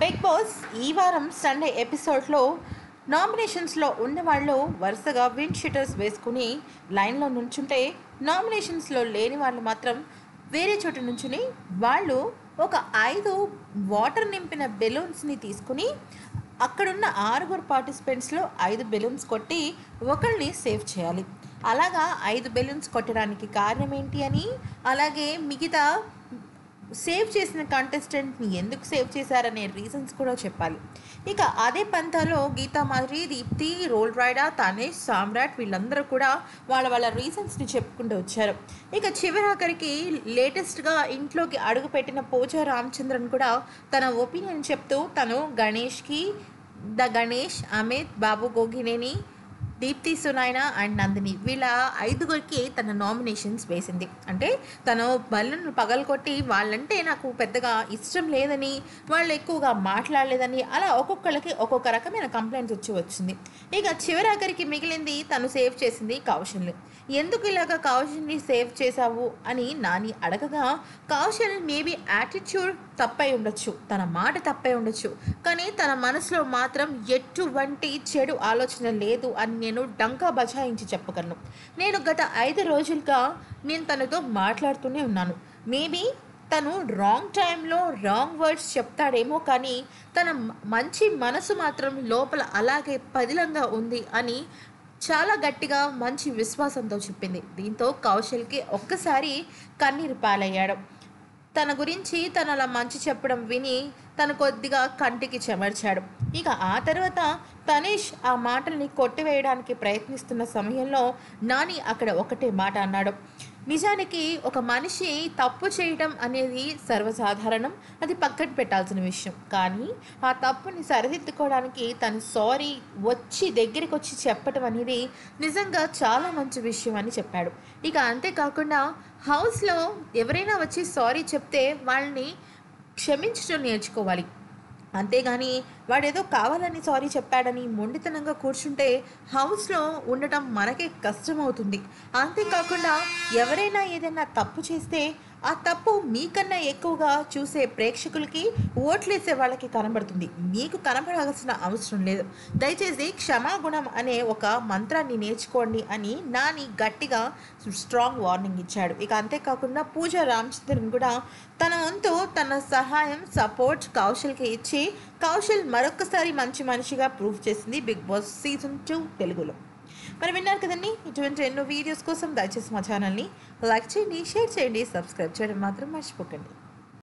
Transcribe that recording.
big boss ఈ వారం Sunday ఎపిసోడ్లో నామినేషన్స్లో ఉన్నవాళ్ళు వరుసగా విన్ షీటర్స్ వేసుకుని లైన్లో నుంచుంటే నామినేషన్స్లో లేని వాళ్ళు మాత్రం వేరే చోట నుంచుని వాళ్ళు ఒక ఐదు వాటర్ నింపిన బెలూన్స్ని తీసుకుని అక్కడున్న ఆరుగురు పార్టిసిపెంట్స్లో ఐదు బెలూన్స్ కొట్టి ఒకరిని సేవ్ చేయాలి అలాగా ఐదు బెలూన్స్ కొట్టడానికి కారణం ఏంటి అని అలాగే మిగతా సేవ్ చేసిన కంటెస్టెంట్ని ఎందుకు సేవ్ చేశారనే రీజన్స్ కూడా చెప్పాలి ఇక అదే పంతాలో గీతా మాధురి దీప్తి రోల్ రైడా తనేష్ సామ్రాట్ వీళ్ళందరూ కూడా వాళ్ళ వాళ్ళ రీజన్స్ని చెప్పుకుంటూ వచ్చారు ఇక చివరాఖరికి లేటెస్ట్గా ఇంట్లోకి అడుగుపెట్టిన పోచా రామచంద్రన్ కూడా తన ఒపీనియన్ చెప్తూ తను గణేష్కి ద గణేష్ అమిత్ బాబు గోగినేని దీప్తి సునాయన అండ్ నందిని వీళ్ళ ఐదుగురికి తన నామినేషన్స్ వేసింది అంటే తను బల్లును పగలగొట్టి వాళ్ళంటే నాకు పెద్దగా ఇష్టం లేదని వాళ్ళు ఎక్కువగా మాట్లాడలేదని అలా ఒక్కొక్కళ్ళకి ఒక్కొక్క రకమైన కంప్లైంట్స్ వచ్చి వచ్చింది ఇక చివరాఖరికి మిగిలింది తను సేవ్ చేసింది కౌశల్ని ఎందుకు ఇలాగ కౌశల్ని సేవ్ చేశావు అని నాని అడగగా కౌశల్ మేబీ యాటిట్యూడ్ తప్పై ఉండొచ్చు తన మాట తప్పై ఉండొచ్చు కానీ తన మనసులో మాత్రం ఎటువంటి చెడు ఆలోచన లేదు అని నేను డంకా బజాయించి చెప్పగలను నేను గత ఐదు రోజులుగా నేను తనతో మాట్లాడుతూనే ఉన్నాను మేబీ తను రాంగ్ టైంలో రాంగ్ వర్డ్స్ చెప్తాడేమో కానీ తన మ- మంచి మనసు మాత్రం లోపల అలాగే పదిలంగా ఉంది అని చాలా గట్టిగా మంచి విశ్వాసంతో చెప్పింది దీంతో కౌశల్కి ఒక్కసారి కన్నీరు పాలయ్యాడు తన గురించి తను అలా మంచి చెప్పడం విని తను కొద్దిగా కంటికి చెమర్చాడు ఇక ఆ తర్వాత తనేష్ ఆ మాటల్ని కొట్టివేయడానికి ప్రయత్నిస్తున్న సమయంలో నాని అక్కడ ఒకటే మాట అన్నాడు నిజానికి ఒక మనిషి తప్పు చేయడం అనేది సర్వసాధారణం అది పక్కన పెట్టాల్సిన విషయం కానీ ఆ తప్పుని సరిదిద్దుకోవడానికి తను సారీ వచ్చి దగ్గరికి వచ్చి చెప్పడం అనేది నిజంగా చాలా మంచి విషయం అని చెప్పాడు ఇక అంతేకాకుండా హౌస్లో ఎవరైనా వచ్చి సారీ చెప్తే వాళ్ళని క్షమించడం నేర్చుకోవాలి అంతేగాని వాడేదో కావాలని సారీ చెప్పాడని మొండితనంగా కూర్చుంటే హౌస్లో ఉండటం మనకే కష్టమవుతుంది అంతేకాకుండా ఎవరైనా ఏదైనా తప్పు చేస్తే ఆ తప్పు మీకన్నా ఎక్కువగా చూసే ప్రేక్షకులకి ఓట్లేసే వాళ్ళకి కనబడుతుంది మీకు కనబడాల్సిన అవసరం లేదు దయచేసి క్షమాగుణం అనే ఒక మంత్రాన్ని నేర్చుకోండి అని నాని గట్టిగా స్ట్రాంగ్ వార్నింగ్ ఇచ్చాడు ఇక అంతేకాకుండా పూజ రామచంద్రన్ కూడా తన వంతు తన సహాయం సపోర్ట్ కౌశల్కి ఇచ్చి కౌశల్ మరొకసారి మంచి మనిషిగా ప్రూవ్ చేసింది బిగ్ బాస్ సీజన్ టూ తెలుగులో మరి విన్నారు కదండి ఇటువంటి ఎన్నో వీడియోస్ కోసం దయచేసి మా ఛానల్ని లైక్ చేయండి షేర్ చేయండి సబ్స్క్రైబ్ చేయడం మాత్రం మర్చిపోకండి